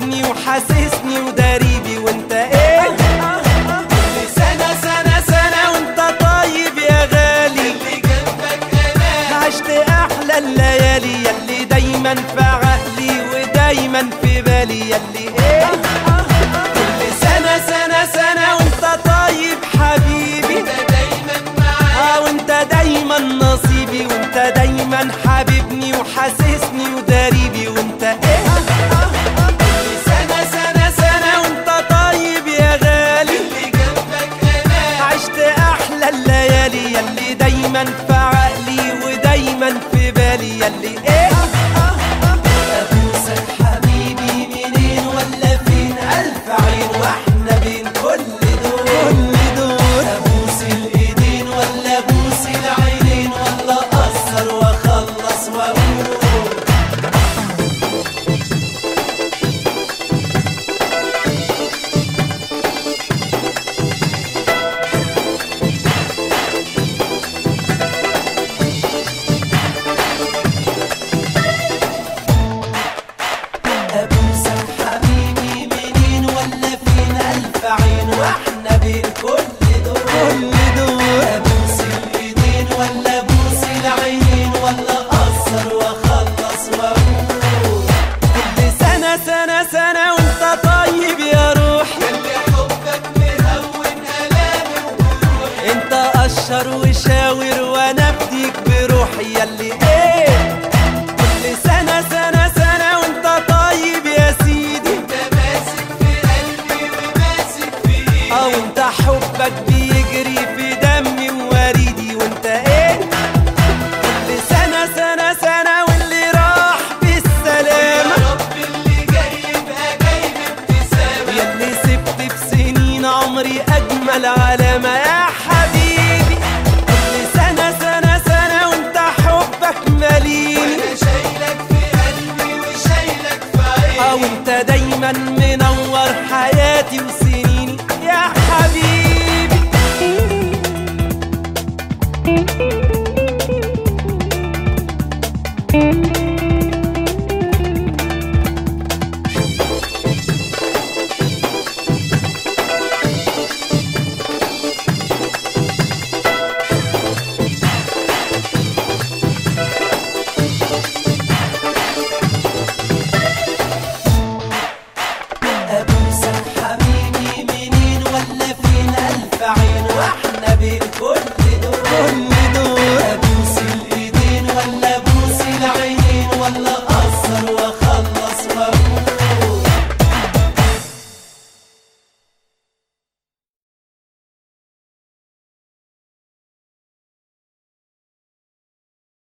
حبيبني وحاسسني وداريبي وانت ايه كل سنة سنة سنة وانت طيب يا غالي اللي جنبك انا عشت احلى الليالي يلي دايما في عقلي ودايما في بالي يلي ايه كل سنة سنة سنة وانت طيب حبيبي انت دايما معايا اه وانت دايما نصيبي وانت دايما حبيبني وحاسسني وداريبي وانت ايه كل سنة سنة سنة وانت طيب يا غالي اللي جنبك انا عشت احلى الليالي يلي دايما في عقلي ودايما في بالي يلي ايه ابوسك حبيبي منين ولا فين الف عين واحنا بين كل دول كل دول ابوس الايدين ولا ابوس العينين ولا اقصر واخلص واقول ابوسك حبيبي منين ولا فين الف عين واحنا بين كل دول كل دول ابوس الايدين ولا ابوس العينين ولا اقصر واخلص واقول كل سنه سنه سنه وانت طيب يا روحي اللي حبك مهون الامي وجروحي انت قشر وشاور وانا بديك بروحي يلي ايه كل سنه سنه سنه وانت طيب يا سيدي انت ماسك في قلبي وماسك في ايدي او انت حبك بيجري في دمي ووريدي وانت ايه كل سنة سنة سنة واللي راح يا بالسلامة رب اللي جاي يبقى جاي بابتسامه يلي سبت في سنين عمري اجمل علامة يا حبيبي كل سنة سنة سنة وانت حبك مليني وانا شايلك في قلبي وشايلك في او عيني انت دايما منور حياتي وسنيني يا حبيبي ابوسك حبيبي منين ولا فين الف عين واحنا بين كل دول كل دول ابوس الايدين ولا ابوس العينين ولا اقصر واخلص